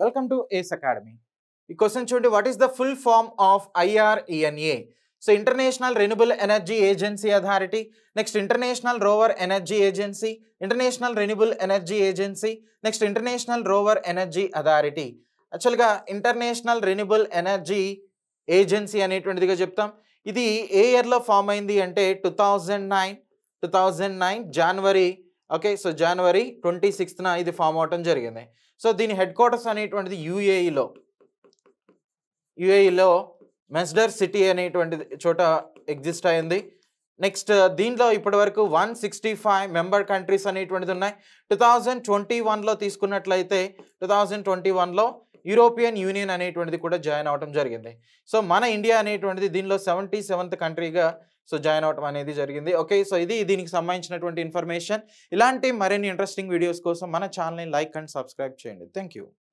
welcome to Ace academy ఈ question చూడండి what is the full form of IRENA so international renewable energy agency authority next international rover energy agency international renewable energy agency next international rover energy authority యాక్చువల్గా international renewable energy agency అనేటువంటిదిగా చెప్తాం ఇది ఏ ఇయర్లో form అయింది అంటే two thousand nine two thousand nine జనవరి okay so జనవరి ట్వంటీ సిక్స్త్న ఇది ఫామ్ అవటం జరిగింది సో దీని హెడ్ క్వార్టర్స్ అనేటువంటిది యూఏఈలో యూఏఈలో మెస్డర్ సిటీ అనేటువంటిది చోట ఎగ్జిస్ట్ అయింది నెక్స్ట్ దీంట్లో ఇప్పటి వరకు one sixty five member countries అనేటువంటిది ఉన్నాయి టూ థౌజండ్ ట్వంటీ వన్లో తీసుకున్నట్లయితే టూ థౌజండ్ ట్వంటీ వన్లో యూరోపియన్ యూనియన్ అనేటువంటిది కూడా జాయిన్ అవ్వడం జరిగింది సో మన ఇండియా అనేటువంటిది దీనిలో సెవెంటీ సెవెంత్ కంట్రీగా సో జాయిన్ అవ్వడం అనేది జరిగింది ఓకే సో ఇది దీనికి సంబంధించినటువంటి ఇన్ఫర్మేషన్ ఇలాంటి మరిన్ని ఇంట్రెస్టింగ్ వీడియోస్ కోసం మన ఛానల్ని లైక్ అండ్ సబ్స్క్రైబ్ చేయండి థ్యాంక్ యూ